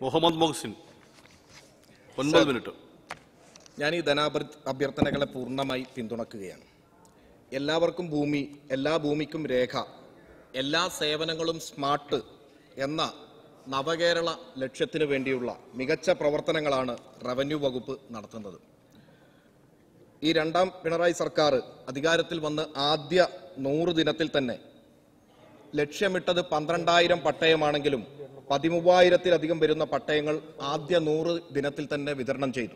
മുഹമ്മദ് മൊഹസിൻ ഒൻപത് മിനിറ്റ് ഞാൻ ഈ ധനാഭ്യർ അഭ്യർത്ഥനകളെ പൂർണ്ണമായി പിന്തുണക്കുകയാണ് എല്ലാവർക്കും ഭൂമി എല്ലാ ഭൂമിക്കും രേഖ എല്ലാ സേവനങ്ങളും സ്മാർട്ട് എന്ന നവകേരള ലക്ഷ്യത്തിനു വേണ്ടിയുള്ള മികച്ച പ്രവർത്തനങ്ങളാണ് റവന്യൂ വകുപ്പ് നടത്തുന്നത് ഈ രണ്ടാം പിണറായി സർക്കാർ അധികാരത്തിൽ വന്ന് ആദ്യ നൂറ് ദിനത്തിൽ തന്നെ ലക്ഷ്യമിട്ടത് പന്ത്രണ്ടായിരം പട്ടയമാണെങ്കിലും പതിമൂവായിരത്തിലധികം വരുന്ന പട്ടയങ്ങൾ ആദ്യ നൂറ് ദിനത്തിൽ തന്നെ വിതരണം ചെയ്തു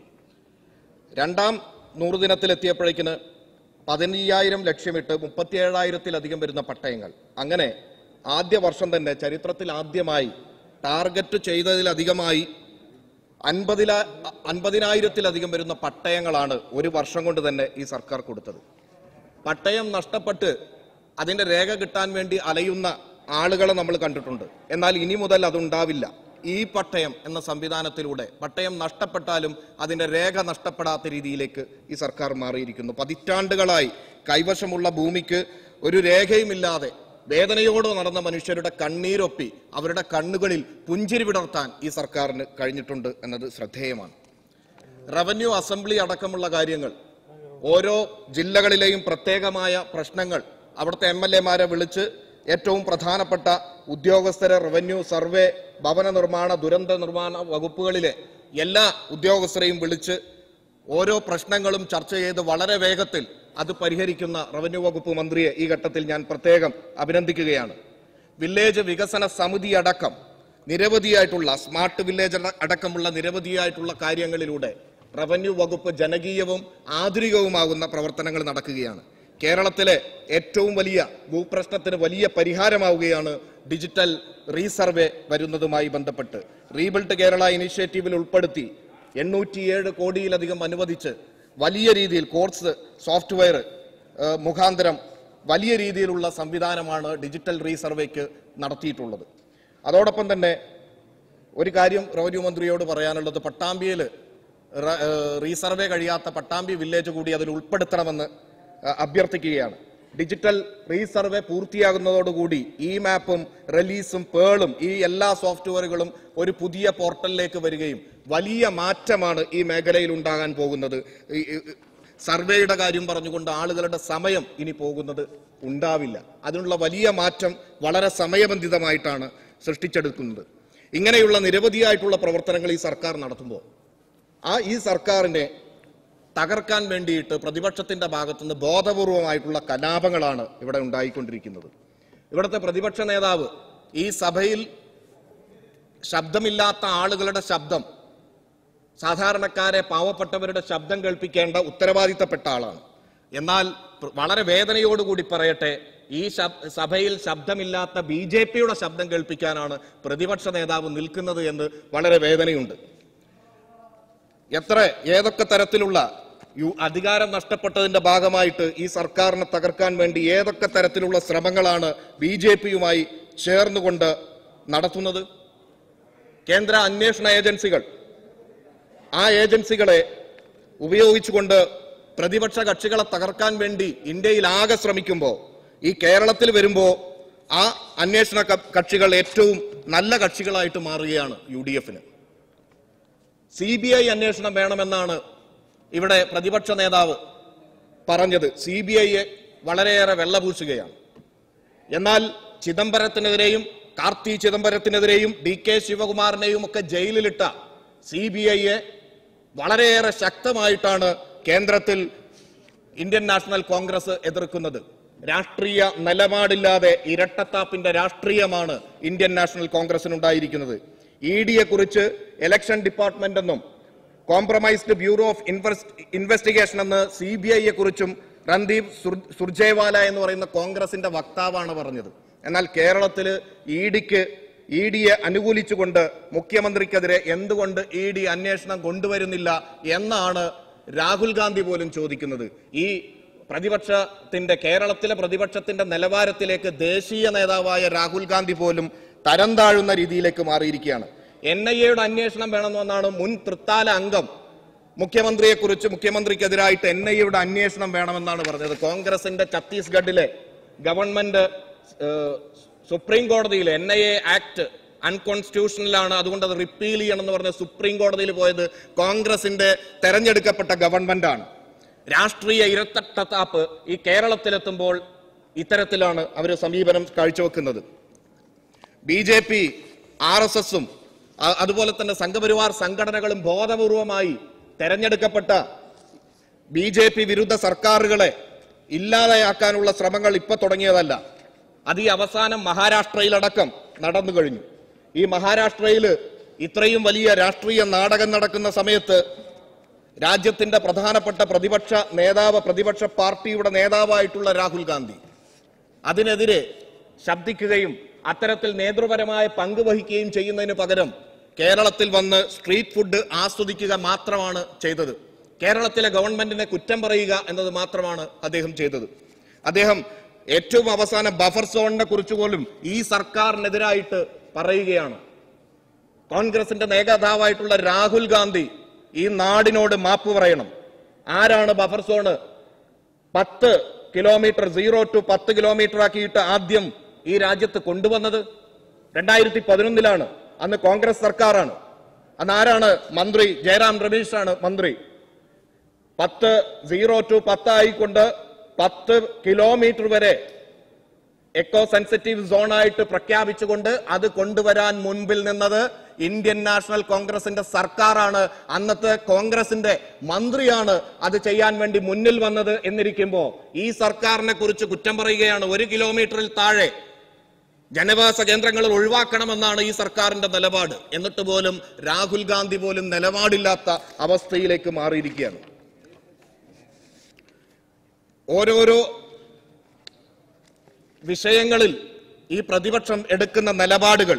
രണ്ടാം നൂറ് ദിനത്തിലെത്തിയപ്പോഴേക്കിന് പതിനയ്യായിരം ലക്ഷ്യമിട്ട് മുപ്പത്തിയേഴായിരത്തിലധികം വരുന്ന പട്ടയങ്ങൾ അങ്ങനെ ആദ്യ വർഷം തന്നെ ചരിത്രത്തിൽ ആദ്യമായി ടാർഗറ്റ് ചെയ്തതിലധികമായി അൻപതില അൻപതിനായിരത്തിലധികം വരുന്ന പട്ടയങ്ങളാണ് ഒരു വർഷം കൊണ്ട് തന്നെ ഈ സർക്കാർ കൊടുത്തത് പട്ടയം നഷ്ടപ്പെട്ട് അതിന്റെ രേഖ കിട്ടാൻ വേണ്ടി അലയുന്ന ആളുകളെ നമ്മൾ കണ്ടിട്ടുണ്ട് എന്നാൽ ഇനി മുതൽ അതുണ്ടാവില്ല ഈ പട്ടയം എന്ന സംവിധാനത്തിലൂടെ പട്ടയം നഷ്ടപ്പെട്ടാലും അതിന്റെ രേഖ നഷ്ടപ്പെടാത്ത രീതിയിലേക്ക് ഈ സർക്കാർ മാറിയിരിക്കുന്നു പതിറ്റാണ്ടുകളായി കൈവശമുള്ള ഭൂമിക്ക് ഒരു രേഖയുമില്ലാതെ വേദനയോടെ നടന്ന മനുഷ്യരുടെ കണ്ണീരൊപ്പി അവരുടെ കണ്ണുകളിൽ പുഞ്ചിരി വിടർത്താൻ ഈ സർക്കാരിന് കഴിഞ്ഞിട്ടുണ്ട് എന്നത് ശ്രദ്ധേയമാണ് റവന്യൂ അസംബ്ലി അടക്കമുള്ള കാര്യങ്ങൾ ഓരോ ജില്ലകളിലെയും പ്രത്യേകമായ പ്രശ്നങ്ങൾ അവിടുത്തെ എം എൽ എമാരെ വിളിച്ച് ഏറ്റവും പ്രധാനപ്പെട്ട ഉദ്യോഗസ്ഥരെ റവന്യൂ സർവേ ഭവന നിർമ്മാണ ദുരന്ത നിർമ്മാണ വകുപ്പുകളിലെ എല്ലാ ഉദ്യോഗസ്ഥരെയും വിളിച്ച് ഓരോ പ്രശ്നങ്ങളും ചർച്ച ചെയ്ത് വളരെ വേഗത്തിൽ അത് പരിഹരിക്കുന്ന റവന്യൂ വകുപ്പ് മന്ത്രിയെ ഈ ഘട്ടത്തിൽ ഞാൻ പ്രത്യേകം അഭിനന്ദിക്കുകയാണ് വില്ലേജ് വികസന സമിതി അടക്കം നിരവധിയായിട്ടുള്ള സ്മാർട്ട് വില്ലേജ് അട- അടക്കമുള്ള നിരവധിയായിട്ടുള്ള കാര്യങ്ങളിലൂടെ റവന്യൂ വകുപ്പ് ജനകീയവും ആധുനികവുമാകുന്ന പ്രവർത്തനങ്ങൾ നടക്കുകയാണ് കേരളത്തിലെ ഏറ്റവും വലിയ ഭൂപ്രശ്നത്തിന് വലിയ പരിഹാരമാവുകയാണ് ഡിജിറ്റൽ റീസർവേ വരുന്നതുമായി ബന്ധപ്പെട്ട് റീബിൽഡ് കേരള ഇനിഷ്യേറ്റീവിൽ ഉൾപ്പെടുത്തി എണ്ണൂറ്റിയേഴ് കോടിയിലധികം അനുവദിച്ച് വലിയ രീതിയിൽ കോഴ്സ് സോഫ്റ്റ്വെയർ ഏഹ്, മുഖാന്തരം വലിയ രീതിയിലുള്ള സംവിധാനമാണ് ഡിജിറ്റൽ റീസർവേക്ക് നടത്തിയിട്ടുള്ളത് അതോടൊപ്പം തന്നെ ഒരു കാര്യം റവന്യൂ മന്ത്രിയോട് പറയാനുള്ളത് പട്ടാമ്പിയിൽ റ- ഏഹ് റീസർവേ കഴിയാത്ത പട്ടാമ്പി വില്ലേജ് കൂടി അതിൽ ഉൾപ്പെടുത്തണമെന്ന് അഹ് അഭ്യർത്ഥിക്കുകയാണ് ഡിജിറ്റൽ റീസർവേ പൂർത്തിയാകുന്നതോടുകൂടി ഈ മാപ്പും റിലീസും പേളും ഈ എല്ലാ സോഫ്റ്റ്വെയറുകളും ഒരു പുതിയ പോർട്ടലിലേക്ക് വരികയും വലിയ മാറ്റമാണ് ഈ മേഖലയിൽ ഉണ്ടാകാൻ പോകുന്നത് ഈ- ഈ- സർവേയുടെ കാര്യം പറഞ്ഞുകൊണ്ട് ആളുകളുടെ സമയം ഇനി പോകുന്നത് ഉണ്ടാവില്ല അതിനുള്ള വലിയ മാറ്റം വളരെ സമയബന്ധിതമായിട്ടാണ് സൃഷ്ടിച്ചെടുക്കുന്നത് ഇങ്ങനെയുള്ള നിരവധിയായിട്ടുള്ള പ്രവർത്തനങ്ങൾ ഈ സർക്കാർ നടത്തുമ്പോൾ ആ ഈ സർക്കാരിനെ തകർക്കാൻ വേണ്ടിയിട്ട് പ്രതിപക്ഷത്തിന്റെ ഭാഗത്തുനിന്ന് ബോധപൂർവമായിട്ടുള്ള കലാപങ്ങളാണ് ഇവിടെ ഉണ്ടായിക്കൊണ്ടിരിക്കുന്നത് ഇവിടുത്തെ പ്രതിപക്ഷ നേതാവ് ഈ സഭയിൽ ശബ്ദമില്ലാത്ത ആളുകളുടെ ശബ്ദം സാധാരണക്കാരെ പാവപ്പെട്ടവരുടെ ശബ്ദം കേൾപ്പിക്കേണ്ട ഉത്തരവാദിത്തപ്പെട്ട ആളാണ് എന്നാൽ പ്ര- വളരെ വേദനയോടുകൂടി പറയട്ടെ ഈ ശബ്- സഭയിൽ ശബ്ദമില്ലാത്ത ബി ജെ പിയുടെ ശബ്ദം കേൾപ്പിക്കാനാണ് പ്രതിപക്ഷ നേതാവ് നിൽക്കുന്നത് എന്ന് വളരെ വേദനയുണ്ട് എത്ര ഏതൊക്കെ തരത്തിലുള്ള യു അധികാരം നഷ്ടപ്പെട്ടതിന്റെ ഭാഗമായിട്ട് ഈ സർക്കാരിനെ തകർക്കാൻ വേണ്ടി ഏതൊക്കെ തരത്തിലുള്ള ശ്രമങ്ങളാണ് ബി ജെ പിയുമായി ചേർന്നുകൊണ്ട് നടത്തുന്നത് കേന്ദ്ര അന്വേഷണ ഏജൻസികൾ ആ ഏജൻസികളെ ഉപയോഗിച്ചുകൊണ്ട് പ്രതിപക്ഷ കക്ഷികളെ തകർക്കാൻ വേണ്ടി ഇന്ത്യയിൽ ആകെ ശ്രമിക്കുമ്പോൾ ഈ കേരളത്തിൽ വരുമ്പോൾ ആ അന്വേഷണ ക- കക്ഷികൾ ഏറ്റവും നല്ല കക്ഷികളായിട്ട് മാറുകയാണ് യു ഡി എഫിന് സി ബി ഐ അന്വേഷണം വേണമെന്നാണ് ഇവിടെ പ്രതിപക്ഷ നേതാവ് പറഞ്ഞത് സി ബി ഐയെ വളരെയേറെ വെള്ളപൂശുകയാണ് എന്നാൽ ചിദംബരത്തിനെതിരെയും കാർത്തി ചിദംബരത്തിനെതിരെയും ഡി കെ ശിവകുമാറിനെയും ഒക്കെ ജയിലിലിട്ട സി ബി ഐയെ വളരെയേറെ ശക്തമായിട്ടാണ് കേന്ദ്രത്തിൽ ഇന്ത്യൻ നാഷണൽ കോൺഗ്രസ് എതിർക്കുന്നത് രാഷ്ട്രീയ നിലപാടില്ലാതെ ഇരട്ടത്താപ്പിന്റെ രാഷ്ട്രീയമാണ് ഇന്ത്യൻ നാഷണൽ കോൺഗ്രസിനുണ്ടായിരിക്കുന്നത് ഇ ഡിയെ കുറിച്ച് ഇലക്ഷൻ ഡിപ്പാർട്ട്മെന്റ് എന്നും കോംപ്രമൈസ്ഡ് ബ്യൂറോ ഓഫ് ഇൻവെസ്റ്റിഗേഷൻ എന്ന് സി ബി ഐയെ കുറിച്ചും രൺദീപ് സുർ- സുർജേവാല എന്ന് പറയുന്ന കോൺഗ്രസിന്റെ വക്താവാണ് പറഞ്ഞത് എന്നാൽ കേരളത്തിൽ ഇ ഡിക്ക് ഇ ഡിയെ അനുകൂലിച്ചുകൊണ്ട് മുഖ്യമന്ത്രിക്കെതിരെ എന്തുകൊണ്ട് ഇ ഡി അന്വേഷണം കൊണ്ടുവരുന്നില്ല എന്നാണ് രാഹുൽ ഗാന്ധി പോലും ചോദിക്കുന്നത് ഈ പ്രതിപക്ഷത്തിന്റെ കേരളത്തിലെ പ്രതിപക്ഷത്തിന്റെ നിലവാരത്തിലേക്ക് ദേശീയ നേതാവായ രാഹുൽ ഗാന്ധി പോലും തരം താഴുന്ന രീതിയിലേക്ക് മാറിയിരിക്കുകയാണ് എൻ ഐ എയുടെ അന്വേഷണം വേണമെന്നാണ് മുൻ തൃത്താല അംഗം മുഖ്യമന്ത്രിയെക്കുറിച്ച് മുഖ്യമന്ത്രിക്കെതിരായിട്ട് എൻ ഐ എയുടെ അന്വേഷണം വേണമെന്നാണ് പറഞ്ഞത് കോൺഗ്രസിന്റെ ഛത്തീസ്ഗഡിലെ ഗവൺമെന്റ് ഏഹ്, സുപ്രീം കോടതിയിൽ എൻ ഐ എ ആക്ട് അൺകോൺസ്റ്റിറ്റ്യൂഷണലാണ് അതുകൊണ്ട് അത് റിപ്പീൽ ചെയ്യണം എന്ന് പറഞ്ഞ് സുപ്രീം കോടതിയിൽ പോയത് കോൺഗ്രസിന്റെ തെരഞ്ഞെടുക്കപ്പെട്ട ഗവൺമെന്റാണ് രാഷ്ട്രീയ ഇരട്ടത്താപ്പ് ഈ കേരളത്തിലെത്തുമ്പോൾ ഇത്തരത്തിലാണ് അവർ സമീപനം കാഴ്ചവെക്കുന്നത് B J P R S എസും അതുപോലെ തന്നെ സംഘപരിവാർ സംഘടനകളും ബോധപൂർവമായി തെരഞ്ഞെടുക്കപ്പെട്ട ബി ജെ പി വിരുദ്ധ സർക്കാരുകളെ ഇല്ലാതെയാക്കാനുള്ള ശ്രമങ്ങൾ ഇപ്പൊ തുടങ്ങിയതല്ല അത് ഈ അവസാനം മഹാരാഷ്ട്രയിലടക്കം നടന്നു കഴിഞ്ഞു ഈ മഹാരാഷ്ട്രയിൽ ഇത്രയും വലിയ രാഷ്ട്രീയ നാടകം നടക്കുന്ന സമയത്ത് രാജ്യത്തിന്റെ പ്രധാനപ്പെട്ട പ്രതിപക്ഷ നേതാവ് പ്രതിപക്ഷ പാർട്ടിയുടെ നേതാവായിട്ടുള്ള രാഹുൽ ഗാന്ധി അതിനെതിരെ ശബ്ദിക്കുകയും അത്തരത്തിൽ നേതൃപരമായ പങ്ക് വഹിക്കുകയും ചെയ്യുന്നതിന് പകരം കേരളത്തിൽ വന്ന് സ്ട്രീറ്റ് ഫുഡ് ആസ്വദിക്കുക മാത്രമാണ് ചെയ്തത് കേരളത്തിലെ ഗവൺമെന്റിനെ കുറ്റം പറയുക എന്നത് മാത്രമാണ് അദ്ദേഹം ചെയ്തത് അദ്ദേഹം ഏറ്റവും അവസാനം ബഫർ സോണിനെ കുറിച്ച് പോലും ഈ സർക്കാരിനെതിരായിട്ട് പറയുകയാണ് കോൺഗ്രസിന്റെ നേതാവായിട്ടുള്ള രാഹുൽ ഗാന്ധി ഈ നാടിനോട് മാപ്പ് പറയണം ആരാണ് ബഫർ സോണ് പത്ത് കിലോമീറ്റർ സീറോ ടു പത്ത് കിലോമീറ്റർ ആക്കിയിട്ട് ആദ്യം ഈ രാജ്യത്ത് കൊണ്ടുവന്നത് രണ്ടായിരത്തി പതിനൊന്നിലാണ് അന്ന് കോൺഗ്രസ് സർക്കാരാണ് അന്ന് ആരാണ് മന്ത്രി ജയറാം രമേശാണ് മന്ത്രി പത്ത് സീറോ ടു പത്തായിക്കൊണ്ട് പത്ത് കിലോമീറ്റർ വരെ എക്കോ സെൻസിറ്റീവ് സോണായിട്ട് പ്രഖ്യാപിച്ചുകൊണ്ട് അത് കൊണ്ടുവരാൻ മുൻപിൽ നിന്നത് ഇന്ത്യൻ നാഷണൽ കോൺഗ്രസിന്റെ സർക്കാരാണ് അന്നത്തെ കോൺഗ്രസിന്റെ മന്ത്രിയാണ് അത് ചെയ്യാൻ വേണ്ടി മുന്നിൽ വന്നത് എന്നിരിക്കുമ്പോ ഈ സർക്കാരിനെ കുറിച്ച് കുറ്റം പറയുകയാണ് ഒരു കിലോമീറ്ററിൽ താഴെ ജനവാസ കേന്ദ്രങ്ങൾ ഒഴിവാക്കണമെന്നാണ് ഈ സർക്കാരിന്റെ നിലപാട് എന്നിട്ട് പോലും രാഹുൽ ഗാന്ധി പോലും നിലപാടില്ലാത്ത അവസ്ഥയിലേക്ക് മാറിയിരിക്കുകയാണ് ഓരോരോ വിഷയങ്ങളിൽ ഈ പ്രതിപക്ഷം എടുക്കുന്ന നിലപാടുകൾ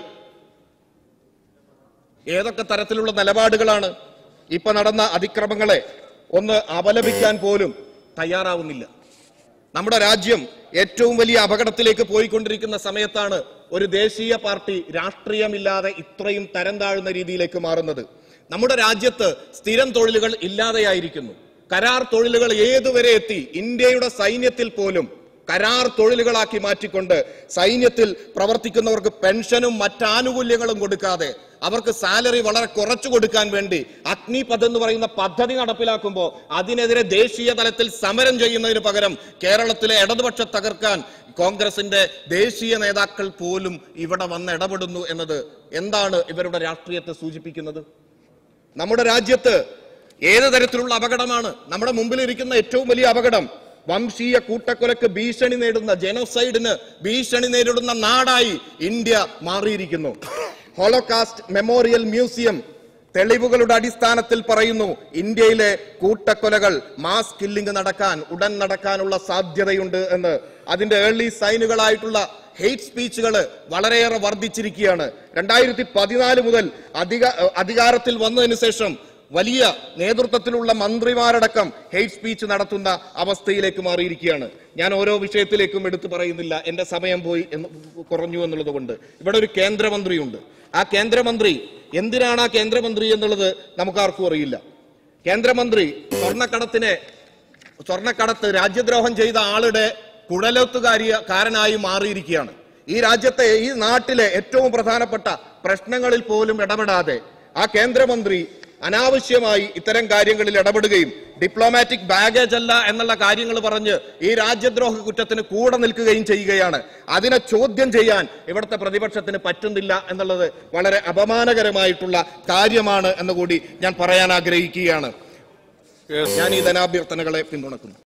ഏതൊക്കെ തരത്തിലുള്ള നിലപാടുകളാണ് ഇപ്പൊ നടന്ന അതിക്രമങ്ങളെ ഒന്ന് അപലപിക്കാൻ പോലും തയ്യാറാവുന്നില്ല നമ്മുടെ രാജ്യം ഏറ്റവും വലിയ അപകടത്തിലേക്ക് പോയിക്കൊണ്ടിരിക്കുന്ന സമയത്താണ് ഒരു ദേശീയ പാർട്ടി രാഷ്ട്രീയമില്ലാതെ ഇത്രയും തരം താഴുന്ന രീതിയിലേക്ക് മാറുന്നത് നമ്മുടെ രാജ്യത്ത് സ്ഥിരം തൊഴിലുകൾ ഇല്ലാതെയായിരിക്കുന്നു കരാർ തൊഴിലുകൾ ഏതുവരെ എത്തി ഇന്ത്യയുടെ സൈന്യത്തിൽ പോലും കരാർ തൊഴിലുകളാക്കി മാറ്റിക്കൊണ്ട് സൈന്യത്തിൽ പ്രവർത്തിക്കുന്നവർക്ക് പെൻഷനും മറ്റാനുകൂല്യങ്ങളും കൊടുക്കാതെ അവർക്ക് സാലറി വളരെ കുറച്ചു കൊടുക്കാൻ വേണ്ടി അഗ്നിപഥ് എന്ന് പറയുന്ന പദ്ധതി നടപ്പിലാക്കുമ്പോൾ അതിനെതിരെ ദേശീയ തലത്തിൽ സമരം ചെയ്യുന്നതിന് പകരം കേരളത്തിലെ ഇടതുപക്ഷ തകർക്കാൻ കോൺഗ്രസിന്റെ ദേശീയ നേതാക്കൾ പോലും ഇവിടെ വന്ന് ഇടപെടുന്നു എന്നത് എന്താണ് ഇവരുടെ രാഷ്ട്രീയത്തെ സൂചിപ്പിക്കുന്നത് നമ്മുടെ രാജ്യത്ത് ഏത് തരത്തിലുള്ള അപകടമാണ് നമ്മുടെ മുമ്പിൽ ഇരിക്കുന്ന ഏറ്റവും വലിയ അപകടം വംശീയ കൂട്ടക്കൊലക്ക് ഭീഷണി നേടുന്ന ജനോസൈഡിന് ഭീഷണി നേരിടുന്ന നാടായി ഇന്ത്യ മാറിയിരിക്കുന്നു ഹോളോകാസ്റ്റ് മെമ്മോറിയൽ മ്യൂസിയം തെളിവുകളുടെ അടിസ്ഥാനത്തിൽ പറയുന്നു ഇന്ത്യയിലെ കൂട്ടക്കൊലകൾ മാസ് കില്ലിംഗ് നടക്കാൻ ഉടൻ നടക്കാനുള്ള സാധ്യതയുണ്ട് എന്ന് അതിന്റെ ഏർലി സൈനുകളായിട്ടുള്ള ഹെയ്റ്റ് സ്പീച്ചുകൾ വളരെയേറെ വർദ്ധിച്ചിരിക്കുകയാണ് രണ്ടായിരത്തി പതിനാല് മുതൽ അധിക അധികാരത്തിൽ വന്നതിന് ശേഷം വലിയ നേതൃത്വത്തിലുള്ള മന്ത്രിമാരടക്കം ഹെയ്റ്റ് സ്പീച്ച് നടത്തുന്ന അവസ്ഥയിലേക്ക് മാറിയിരിക്കുകയാണ് ഞാൻ ഓരോ വിഷയത്തിലേക്കും എടുത്തു പറയുന്നില്ല എന്റെ സമയം പോയി എന്ന് കുറഞ്ഞു എന്നുള്ളത് കൊണ്ട് ഇവിടെ ഒരു കേന്ദ്രമന്ത്രിയുണ്ട് ആ കേന്ദ്രമന്ത്രി എന്തിനാണ് ആ കേന്ദ്രമന്ത്രി എന്നുള്ളത് നമുക്കാർക്കും അറിയില്ല കേന്ദ്രമന്ത്രി സ്വർണ്ണക്കടത്തിനെ സ്വർണ്ണക്കടത്ത് രാജ്യദ്രോഹം ചെയ്ത ആളുടെ കുഴലത്തുകാരിയ കാരനായി മാറിയിരിക്കുകയാണ് ഈ രാജ്യത്തെ ഈ നാട്ടിലെ ഏറ്റവും പ്രധാനപ്പെട്ട പ്രശ്നങ്ങളിൽ പോലും ഇടപെടാതെ ആ കേന്ദ്രമന്ത്രി അനാവശ്യമായി ഇത്തരം കാര്യങ്ങളിൽ ഇടപെടുകയും ഡിപ്ലോമാറ്റിക് ബാഗേജ് അല്ല എന്നുള്ള കാര്യങ്ങൾ പറഞ്ഞ് ഈ രാജ്യദ്രോഹ കുറ്റത്തിന് കൂടെ നിൽക്കുകയും ചെയ്യുകയാണ് അതിനെ ചോദ്യം ചെയ്യാൻ ഇവിടുത്തെ പ്രതിപക്ഷത്തിന് പറ്റുന്നില്ല എന്നുള്ളത് വളരെ അപമാനകരമായിട്ടുള്ള കാര്യമാണ് എന്ന് കൂടി ഞാൻ പറയാൻ ആഗ്രഹിക്കുകയാണ് Yes. ഞാൻ ഈ ധനാഭ്യർത്ഥനകളെ പിന്തുണക്കുന്നു